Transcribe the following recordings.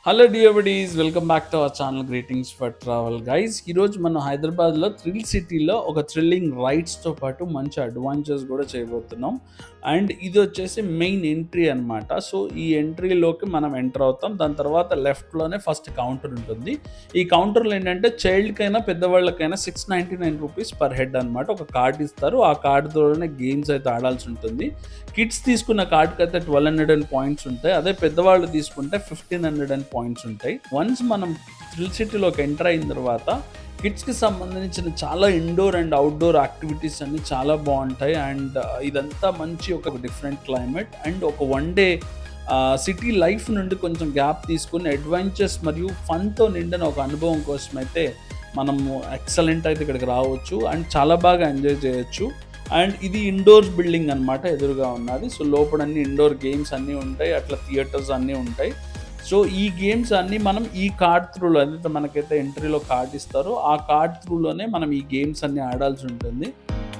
hello dear buddies welcome back to our channel greetings for travel guys ఈరోజు మనం హైదరాబాద్లో thrill సిటీలో ఒక థ్రిల్లింగ్ రైడ్స్తో పాటు మంచి అడ్వాంచర్స్ కూడా చేయబోతున్నాం అండ్ ఇది వచ్చేసి మెయిన్ ఎంట్రీ అనమాట సో ఈ ఎంట్రీలోకి మనం ఎంటర్ అవుతాం దాని తర్వాత లెఫ్ట్లోనే ఫస్ట్ కౌంటర్ ఉంటుంది ఈ కౌంటర్లో ఏంటంటే చైల్డ్కైనా పెద్దవాళ్ళకైనా six ninety nine rupees per head అనమాట ఒక కార్డ్ ఇస్తారు ఆ కార్డుతోనే గేమ్స్ అయితే ఆడాల్సి ఉంటుంది కిడ్స్ తీసుకున్న కార్డ్కి అయితే ట్వెల్వ్ హండ్రెడ్ అండ్ పాయింట్స్ ఉంటాయి అదే పెద్దవాళ్ళు తీసుకుంటే ఫిఫ్టీన్ హండ్రెడ్ అండ్ పాయింట్స్ ఉంటాయి వన్స్ మనం థ్రిల్ సిటీలోకి ఎంటర్ అయిన తర్వాత కిడ్స్కి సంబంధించిన చాలా ఇండోర్ అండ్ అవుట్డోర్ యాక్టివిటీస్ అన్ని చాలా బాగుంటాయి అండ్ ఇదంతా మంచి ఒక డిఫరెంట్ క్లైమేట్ అండ్ ఒక వన్ డే సిటీ లైఫ్ నుండి కొంచెం గ్యాప్ తీసుకుని అడ్వెంచర్స్ మరియు ఫన్తో నిండిన ఒక అనుభవం కోసం అయితే మనము ఎక్సలెంట్ అయితే ఇక్కడికి రావచ్చు అండ్ చాలా బాగా ఎంజాయ్ చేయొచ్చు అండ్ ఇది ఇండోర్స్ బిల్డింగ్ అనమాట ఎదురుగా ఉన్నది సో లోపల అన్ని ఇండోర్ గేమ్స్ అన్నీ ఉంటాయి అట్లా థియేటర్స్ అన్నీ ఉంటాయి సో ఈ గేమ్స్ అన్నీ మనం ఈ కార్డ్ త్రూలో ఏదైతే మనకైతే ఎంట్రీలో కార్డ్ ఇస్తారో ఆ కార్డ్ త్రూలోనే మనం ఈ గేమ్స్ అన్ని ఆడాల్సి ఉంటుంది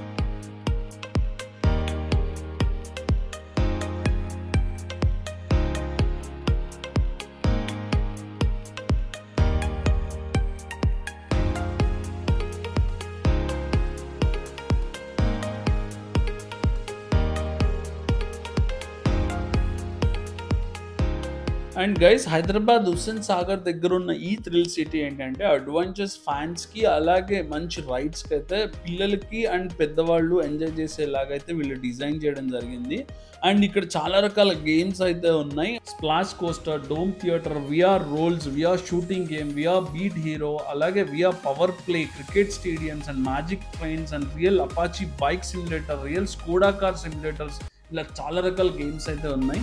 అండ్ గైస్ హైదరాబాద్ హుస్సేన్ సాగర్ దగ్గర ఉన్న ఈ థ్రిల్ సిటీ ఏంటంటే అడ్వెంచర్స్ ఫ్యాన్స్కి అలాగే మంచి రైడ్స్కి అయితే పిల్లలకి అండ్ పెద్దవాళ్ళు ఎంజాయ్ చేసేలాగైతే వీళ్ళు డిజైన్ చేయడం జరిగింది అండ్ ఇక్కడ చాలా రకాల గేమ్స్ అయితే ఉన్నాయి splash coaster dome theatre VR rolls VR shooting game VR beat hero అలాగే VR power play cricket stadiums and magic trains and real Apache bike simulator real Skoda car simulators ఇలా చాలా రకాల games అయితే ఉన్నాయి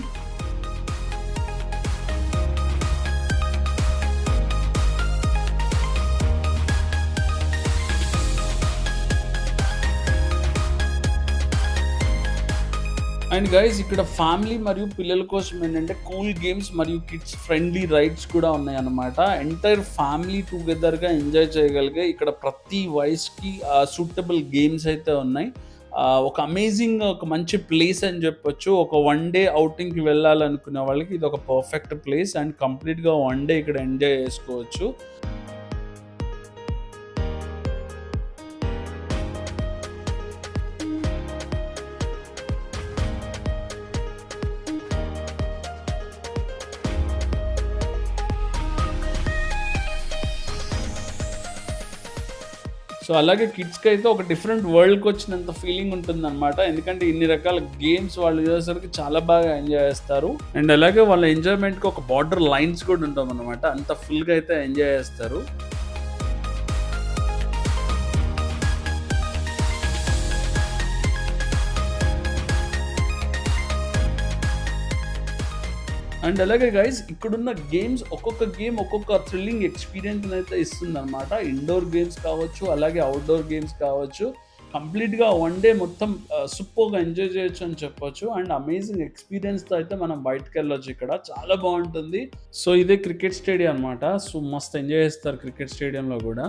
and guys ఇక్కడ family మరియు పిల్లల కోసం ఏంటంటే కూల్ గేమ్స్ మరియు కిడ్స్ ఫ్రెండ్లీ రైడ్స్ కూడా ఉన్నాయి అన్నమాట ఎంటైర్ ఫ్యామిలీ టుగెదర్గా ఎంజాయ్ చేయగలిగే ఇక్కడ ప్రతి వయసుకి సూటబుల్ గేమ్స్ అయితే ఉన్నాయి ఒక అమేజింగ్ ఒక మంచి ప్లేస్ అని చెప్పొచ్చు ఒక వన్ డే అవుటింగ్కి వెళ్ళాలనుకునే వాళ్ళకి ఇది ఒక పర్ఫెక్ట్ ప్లేస్ అండ్ కంప్లీట్గా వన్ డే ఇక్కడ ఎంజాయ్ చేసుకోవచ్చు సో అలాగే కిడ్స్కి అయితే ఒక డిఫరెంట్ వరల్డ్కి వచ్చినంత ఫీలింగ్ ఉంటుంది అనమాట ఎందుకంటే ఇన్ని రకాల గేమ్స్ వాళ్ళు చేసేసరికి చాలా బాగా ఎంజాయ్ చేస్తారు అండ్ అలాగే వాళ్ళ ఎంజాయ్మెంట్కి ఒక బార్డర్ లైన్స్ కూడా ఉంటాం అనమాట అంత ఫుల్గా అయితే ఎంజాయ్ చేస్తారు అండ్ అలాగే గైస్ ఇక్కడున్న గేమ్స్ ఒక్కొక్క గేమ్ ఒక్కొక్క థ్రిల్లింగ్ ఎక్స్పీరియన్స్ అయితే ఇస్తుంది అనమాట ఇండోర్ గేమ్స్ కావచ్చు అలాగే అవుట్డోర్ గేమ్స్ కావచ్చు కంప్లీట్గా వన్ డే మొత్తం సూపర్గా ఎంజాయ్ చేయొచ్చు అని చెప్పొచ్చు అండ్ అమేజింగ్ ఎక్స్పీరియన్స్తో అయితే మనం బయటకు వెళ్ళొచ్చు ఇక్కడ చాలా బాగుంటుంది సో ఇదే క్రికెట్ స్టేడియం అనమాట సో మస్త్ ఎంజాయ్ చేస్తారు క్రికెట్ స్టేడియంలో కూడా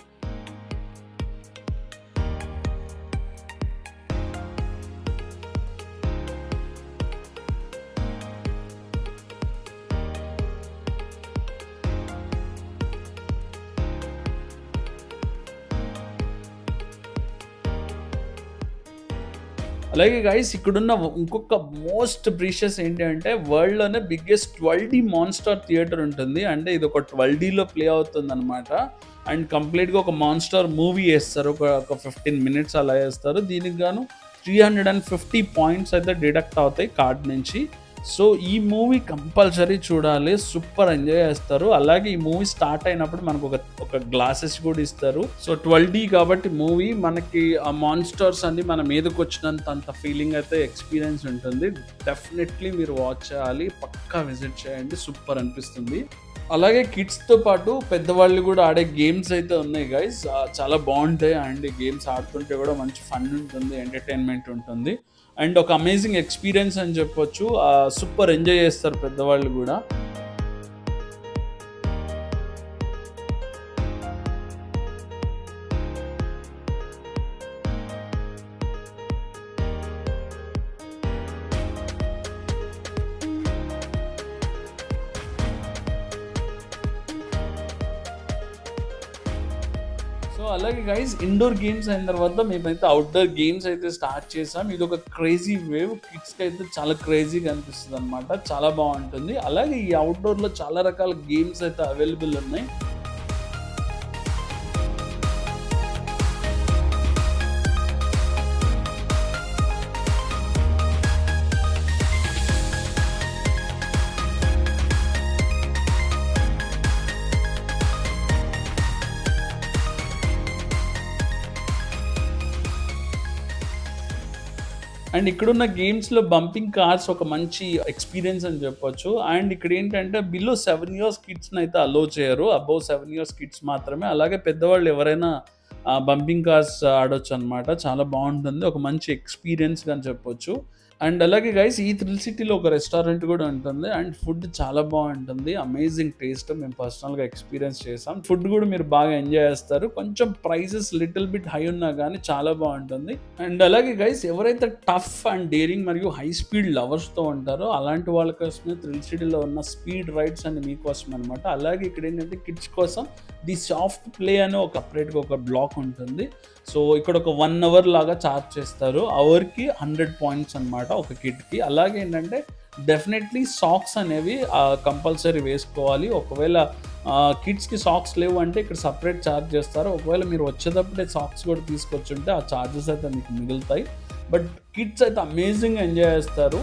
అలాగే గైస్ ఇక్కడున్న ఇంకొక మోస్ట్ ప్రీషియస్ ఏంటి అంటే వరల్డ్లోనే biggest twelve D monster theatre ఉంటుంది అంటే ఇది ఒక ట్వెల్వ్ డీలో ప్లే అవుతుంది అనమాట అండ్ కంప్లీట్గా ఒక మాన్స్టర్ మూవీ వేస్తారు ఒక ఒక ఫిఫ్టీన్ మినిట్స్ అలా వేస్తారు దీనికి గాను three hundred and fifty points అయితే డిడక్ట్ అవుతాయి కార్డ్ నుంచి సో ఈ మూవీ కంపల్సరీ చూడాలి సూపర్ ఎంజాయ్ చేస్తారు అలాగే ఈ మూవీ స్టార్ట్ అయినప్పుడు మనకు ఒక ఒక గ్లాసెస్ కూడా ఇస్తారు సో ట్వెల్వ్ డి కాబట్టి మూవీ మనకి ఆ మాన్స్టర్స్ అన్ని మన మీదకి వచ్చినంత అంత ఫీలింగ్ అయితే ఎక్స్పీరియన్స్ ఉంటుంది డెఫినెట్లీ మీరు వాచ్ చేయాలి పక్కా విజిట్ చేయండి సూపర్ అనిపిస్తుంది అలాగే కిడ్స్తో పాటు పెద్దవాళ్ళు కూడా ఆడే గేమ్స్ అయితే ఉన్నాయి గైస్ చాలా బాగుంటాయి అండ్ గేమ్స్ ఆడుతుంటే కూడా మంచి ఫన్ ఉంటుంది ఎంటర్టైన్మెంట్ ఉంటుంది అండ్ ఒక అమేజింగ్ ఎక్స్పీరియన్స్ అని చెప్పొచ్చు సూపర్ ఎంజాయ్ చేస్తారు పెద్దవాళ్ళు కూడా సో అలాగే గైస్ ఇండోర్ గేమ్స్ అయిన తర్వాత మేమైతే అవుట్డోర్ గేమ్స్ అయితే స్టార్ట్ చేసాం ఇది ఒక క్రేజీ వేవ్ కిడ్స్కి అయితే చాలా క్రేజీగా అనిపిస్తుంది అనమాట చాలా బాగుంటుంది అలాగే ఈ అవుట్డోర్లో చాలా రకాల గేమ్స్ అయితే అవైలబుల్ ఉన్నాయి అండ్ ఇక్కడున్న గేమ్స్లో బంపింగ్ కార్స్ ఒక మంచి ఎక్స్పీరియన్స్ అని చెప్పొచ్చు అండ్ ఇక్కడ ఏంటంటే బిలో సెవెన్ ఇయర్స్ కిడ్స్ని అయితే అలో చేయరు అబౌవ్ సెవెన్ ఇయర్స్ కిడ్స్ మాత్రమే అలాగే పెద్దవాళ్ళు ఎవరైనా బంపింగ్ కార్స్ ఆడొచ్చు అనమాట చాలా బాగుంటుంది ఒక మంచి ఎక్స్పీరియన్స్ అని చెప్పొచ్చు అండ్ అలాగే గైస్ ఈ థ్రిల్ సిటీలో ఒక రెస్టారెంట్ కూడా ఉంటుంది అండ్ ఫుడ్ చాలా బాగుంటుంది అమేజింగ్ టేస్ట్ మేము పర్సనల్గా ఎక్స్పీరియన్స్ చేసాం ఫుడ్ కూడా మీరు బాగా ఎంజాయ్ చేస్తారు కొంచెం ప్రైజెస్ లిటిల్ బిట్ హై ఉన్నా కానీ చాలా బాగుంటుంది అండ్ అలాగే గైస్ ఎవరైతే టఫ్ అండ్ డేరింగ్ మరియు హై స్పీడ్ లవర్స్తో ఉంటారో అలాంటి వాళ్ళ కోసమే థ్రిల్ సిటీలో ఉన్న స్పీడ్ రైడ్స్ అని మీకోసం అనమాట అలాగే ఇక్కడ ఏంటంటే కిడ్స్ కోసం ది సాఫ్ట్ ప్లే అని ఒక సపరేట్గా ఒక బ్లాక్ ఉంటుంది సో ఇక్కడ ఒక వన్ అవర్ లాగా చార్జ్ చేస్తారు అవర్కి హండ్రెడ్ పాయింట్స్ అనమాట ఒక కిడ్కి అలాగే ఏంటంటే డెఫినెట్లీ సాక్స్ అనేవి కంపల్సరీ వేసుకోవాలి ఒకవేళ కిడ్స్కి సాక్స్ లేవు అంటే ఇక్కడ సపరేట్ ఛార్జ్ చేస్తారు ఒకవేళ మీరు వచ్చేటప్పుడే సాక్స్ కూడా తీసుకొచ్చుంటే ఆ ఛార్జెస్ అయితే మీకు మిగులుతాయి బట్ కిడ్స్ అయితే అమేజింగ్ ఎంజాయ్ చేస్తారు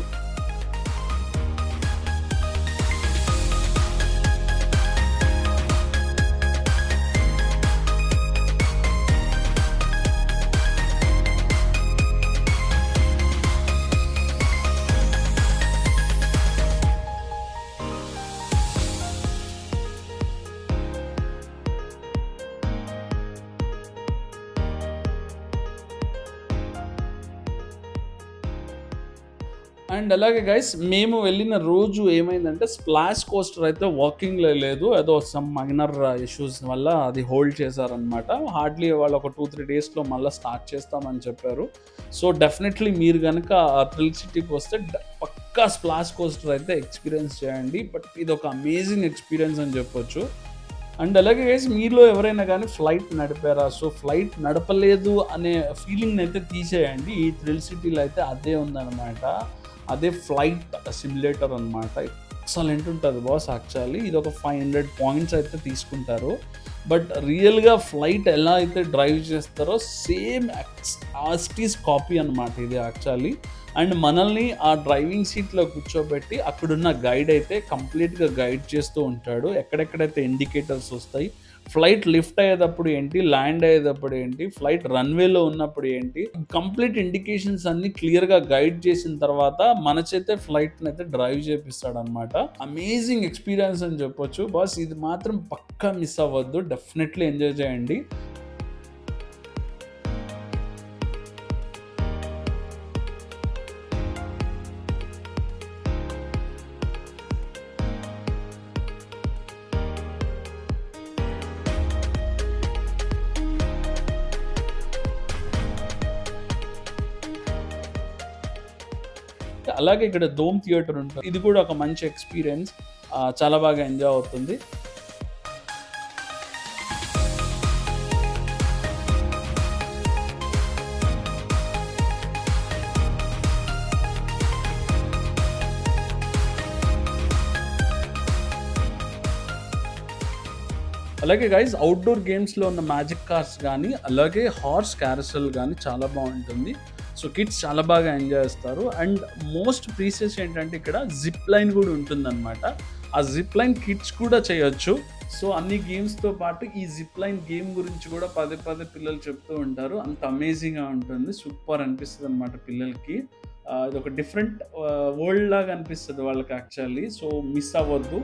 అండ్ అలాగే గైస్ మేము వెళ్ళిన రోజు ఏమైందంటే స్ప్లాష్ కోస్టర్ అయితే వాకింగ్లో లేదు ఏదో సమ్ మైనర్ ఇష్యూస్ వల్ల అది హోల్డ్ చేశారనమాట హార్డ్లీ వాళ్ళు ఒక టూ త్రీ డేస్లో మళ్ళీ స్టార్ట్ చేస్తామని చెప్పారు సో డెఫినెట్లీ మీరు కనుక థ్రిల్ సిటీకి వస్తే పక్కా స్ప్లాష్ కోస్టర్ అయితే ఎక్స్పీరియన్స్ చేయండి బట్ ఇది ఒక అమేజింగ్ ఎక్స్పీరియన్స్ అని చెప్పొచ్చు అండ్ అలాగే గైస్ మీలో ఎవరైనా కానీ ఫ్లైట్ నడిపారా సో ఫ్లైట్ నడపలేదు అనే ఫీలింగ్ అయితే తీసేయండి ఈ థ్రిల్ సిటీలో అయితే అదే ఉందన్నమాట అదే ఫ్లైట్ సిమ్యులేటర్ అనమాట ఎక్సలెంట్ ఉంటుంది బాస్ యాక్చువల్లీ ఇది ఒక ఫైవ్ హండ్రెడ్ పాయింట్స్ అయితే తీసుకుంటారు బట్ రియల్గా ఫ్లైట్ ఎలా అయితే డ్రైవ్ చేస్తారో సేమ్ ఆస్టీస్ కాపీ అనమాట ఇది యాక్చువల్లీ అండ్ మనల్ని ఆ డ్రైవింగ్ సీట్లో కూర్చోబెట్టి అక్కడున్న గైడ్ అయితే కంప్లీట్గా గైడ్ చేస్తూ ఉంటాడు ఎక్కడెక్కడైతే ఇండికేటర్స్ వస్తాయి ఫ్లైట్ లిఫ్ట్ అయ్యేటప్పుడు ఏంటి ల్యాండ్ అయ్యేటప్పుడు ఏంటి ఫ్లైట్ రన్వేలో ఉన్నప్పుడు ఏంటి కంప్లీట్ ఇండికేషన్స్ అన్ని క్లియర్గా గైడ్ చేసిన తర్వాత మన చేతే ఫ్లైట్ని అయితే డ్రైవ్ చేపిస్తాడు అనమాట అమేజింగ్ ఎక్స్పీరియన్స్ అని చెప్పొచ్చు బాస్ ఇది మాత్రం పక్కా మిస్ అవ్వద్దు డెఫినెట్లీ ఎంజాయ్ చేయండి అలాగే ఇక్కడ దోమ్ థియేటర్ ఉంటుంది ఇది కూడా ఒక మంచి ఎక్స్పీరియన్స్ చాలా బాగా ఎంజాయ్ అవుతుంది అలాగే గైజ్ అవుట్డోర్ గేమ్స్లో ఉన్న మ్యాజిక్ కార్స్ కానీ అలాగే హార్స్ క్యారసల్ కానీ చాలా బాగుంటుంది సో కిడ్స్ చాలా బాగా ఎంజాయ్ చేస్తారు అండ్ మోస్ట్ ప్రీసియస్ ఏంటంటే ఇక్కడ జిప్ లైన్ కూడా ఉంటుందన్నమాట ఆ జిప్ లైన్ కిడ్స్ కూడా చేయొచ్చు సో అన్ని గేమ్స్తో పాటు ఈ జిప్ లైన్ గేమ్ గురించి కూడా పదే పదే పిల్లలు చెప్తూ ఉంటారు అంత అమేజింగ్గా ఉంటుంది సూపర్ అనిపిస్తుంది అనమాట పిల్లలకి ఇది ఒక డిఫరెంట్ వరల్డ్ లాగా అనిపిస్తుంది వాళ్ళకి యాక్చువల్లీ సో మిస్ అవ్వద్దు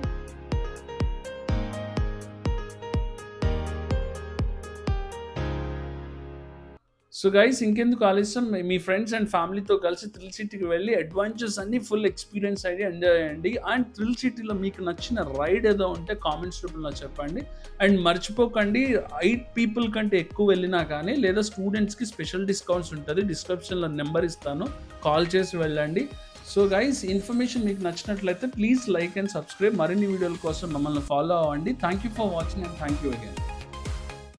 సో గైస్ ఇంకెందుకు ఆలస్యం మీ ఫ్రెండ్స్ అండ్ ఫ్యామిలీతో కలిసి థ్రిల్ సిటీకి వెళ్ళి అడ్వెంచర్స్ అన్ని ఫుల్ ఎక్స్పీరియన్స్ అయ్యి ఎంజాయ్ చేయండి అండ్ థ్రిల్ సిటీలో మీకు నచ్చిన రైడ్ ఏదో ఉంటే కామెంట్స్ రూపంలో చెప్పండి అండ్ మర్చిపోకండి ఎయిట్ పీపుల్ కంటే ఎక్కువ వెళ్ళినా కానీ లేదా స్టూడెంట్స్కి స్పెషల్ డిస్కౌంట్స్ ఉంటుంది డిస్క్రిప్షన్లో నెంబర్ ఇస్తాను కాల్ చేసి వెళ్ళండి సో గైస్ ఇన్ఫర్మేషన్ మీకు నచ్చినట్లయితే ప్లీజ్ లైక్ అండ్ సబ్స్క్రైబ్ మరిన్ని వీడియోల కోసం మమ్మల్ని ఫాలో అవ్వండి thank you for watching and thank you again